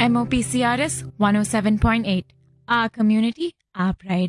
MOPCRS 107.8. Our community, our pride.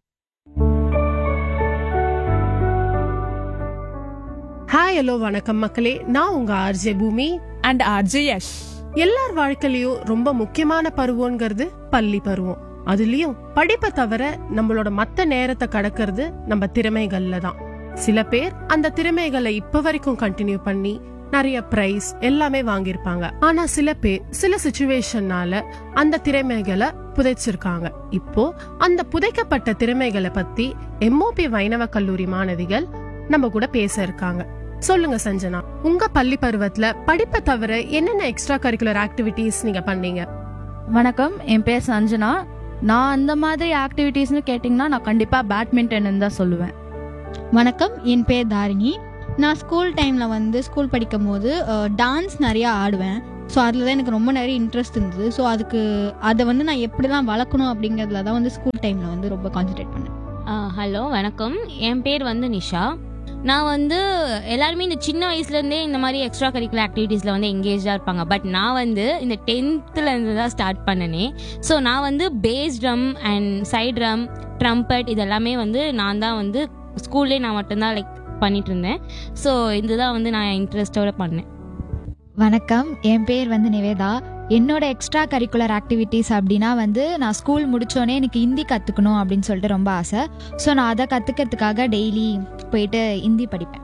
Hi hello வணக்கம் மக்களே நான் உங்க ஆர்ஜே பூமி And RJ Yash. எல்லார் வாழ்க்கையிலயும் ரொம்ப முக்கியமான பருவம்ங்கிறது பள்ளி பருவம் அதுலயும் படிப்பை தவிர நம்மளோட மத்த நேரத்தை கடக்கிறது நம்ம திறமைகள்ல தான் சில பேர் அந்த திறமைகளை இப்ப வரைக்கும் கண்டினியூ பண்ணி நிறைய பிரைஸ் எல்லாமே வாங்கியிருப்பாங்க ஆனா சில பேர் சில சுச்சுவேஷன்னால அந்த திறமைகளை புதைச்சிருக்காங்க இப்போ அந்த புதைக்கப்பட்ட திறமைகளை பத்தி எம்ஓபி வைணவ கல்லூரி மாணவிகள் நம்ம கூட பேச இருக்காங்க சொல்லுங்க சஞ்சனா உங்க பள்ளி பருவத்துல படிப்பை தவிர என்னென்ன எக்ஸ்ட்ரா கரிக்குலர் ஆக்டிவிட்டீஸ் நீங்க பண்ணீங்க வணக்கம் என் பேர் சஞ்சனா நான் அந்த மாதிரி ஆக்டிவிட்டீஸ்னு கேட்டிங்கன்னா நான் கண்டிப்பாக பேட்மிண்டன் தான் சொல்லுவேன் வணக்கம் என் பேர் தாரிணி நான் ஸ்கூல் டைமில் வந்து ஸ்கூல் படிக்கும் போது டான்ஸ் நிறையா ஆடுவேன் ஸோ அதில் தான் எனக்கு ரொம்ப நிறைய இன்ட்ரெஸ்ட் இருந்தது ஸோ அதுக்கு அதை வந்து நான் எப்படிலாம் வளர்க்கணும் அப்படிங்கிறதுல தான் வந்து ஸ்கூல் டைமில் வந்து ரொம்ப கான்சென்ட்ரேட் பண்ணேன் ஹலோ வணக்கம் என் பேர் வந்து நிஷா நான் வந்து எல்லாருமே இந்த சின்ன வயசுலேருந்தே இந்த மாதிரி எக்ஸ்ட்ரா கரிக்குலர் ஆக்டிவிட்டீஸில் வந்து எங்கேஜாக இருப்பாங்க பட் நான் வந்து இந்த டென்த்துலேருந்து தான் ஸ்டார்ட் பண்ணனே ஸோ நான் வந்து bass drum and side drum trumpet இதெல்லாமே வந்து நான் தான் வந்து ஸ்கூல்லே நான் மட்டும்தான் லைக் பண்ணிட்டு இருந்தேன் ஸோ இதுதான் வந்து நான் இன்ட்ரெஸ்டோட பண்ணேன் வணக்கம் என் பேர் வந்து நிவேதா என்னோட எக்ஸ்ட்ரா கரிக்குலர் ஆக்டிவிட்டீஸ் அப்படின்னா வந்து நான் ஸ்கூல் முடிச்சோடனே எனக்கு ஹிந்தி கற்றுக்கணும் அப்படின்னு சொல்லிட்டு ரொம்ப ஆசை ஸோ நான் அதை கற்றுக்கிறதுக்காக டெய்லி போயிட்டு ஹிந்தி படிப்பேன்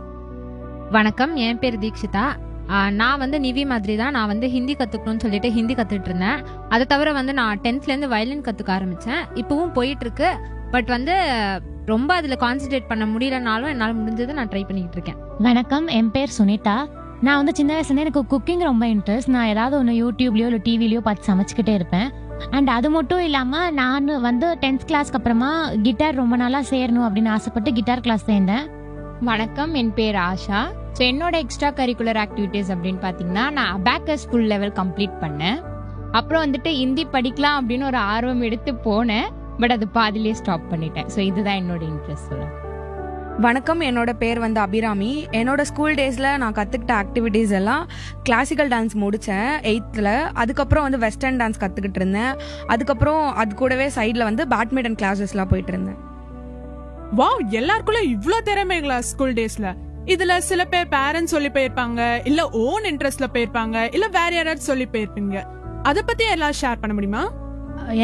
வணக்கம் என் பேர் தீக்ஷிதா ஆ, நான் வந்து நிவி மாதிரி தான் நான் வந்து ஹிந்தி கற்றுக்கணும்னு சொல்லிட்டு ஹிந்தி கற்றுட்டு இருந்தேன் அதை தவிர வந்து நான் டென்த்லேருந்து வயலின் கற்றுக்க ஆரம்பித்தேன் இப்போவும் போயிட்டு இருக்கு பட் வந்து ரொம்ப அதில் கான்சென்ட்ரேட் பண்ண முடியலனாலும் என்னால் முடிஞ்சதை நான் ட்ரை பண்ணிக்கிட்டு இருக்கேன் வணக்கம் என் பேர் சுனிதா நான் வந்து சின்ன வயசுலேருந்து எனக்கு குக்கிங் ரொம்ப இன்ட்ரெஸ்ட் நான் ஏதாவது ஒன்று யூடியூப்லேயோ இல்லை டிவிலையோ பார்த்து சமைச்சிக்கிட்டே இருப்பேன் அண்ட் அது மட்டும் இல்லாமல் நான் வந்து டென்த் கிளாஸ்க்கு அப்புறமா கிட்டார் ரொம்ப நாளாக சேரணும் அப்படின்னு ஆசைப்பட்டு கிட்டார் கிளாஸ் சேர்ந்தேன் வணக்கம் என் பேர் ஆஷா ஸோ என்னோட எக்ஸ்ட்ரா கரிக்குலர் ஆக்டிவிட்டீஸ் அப்படின்னு பார்த்தீங்கன்னா நான் அபேக்கஸ் ஃபுல் லெவல் கம்ப்ளீட் பண்ணேன் அப்புறம் வந்துட்டு ஹிந்தி படிக்கலாம் அப்படின்னு ஒரு ஆர்வம் எடுத்து போனேன் பட் அது பாதியிலே ஸ்டாப் பண்ணிட்டேன் ஸோ இதுதான் என்னோட இன்ட்ரெஸ்ட் சொல்ல வணக்கம் என்னோட பேர் வந்து அபிராமி என்னோட ஸ்கூல் டேஸில் நான் கற்றுக்கிட்ட ஆக்டிவிட்டீஸ் எல்லாம் கிளாசிக்கல் டான்ஸ் முடித்தேன் எயித்தில் அதுக்கப்புறம் வந்து வெஸ்டர்ன் டான்ஸ் கற்றுக்கிட்டு இருந்தேன் அதுக்கப்புறம் அது கூடவே சைடில் வந்து பேட்மிண்டன் கிளாஸஸ்லாம் போயிட்டு இருந்தேன் வாவ் எல்லாருக்குள்ள இவ்ளோ திறமைகளா ஸ்கூல் டேஸ்ல இதுல சில பேர் பேரண்ட்ஸ் சொல்லி போயிருப்பாங்க இல்ல ஓன் இன்ட்ரெஸ்ட்ல போயிருப்பாங்க இல்ல வேற யாராவது சொல்லி போயிருப்பீங்க அத பத்தி எல்லாம் ஷேர் பண்ண முடியுமா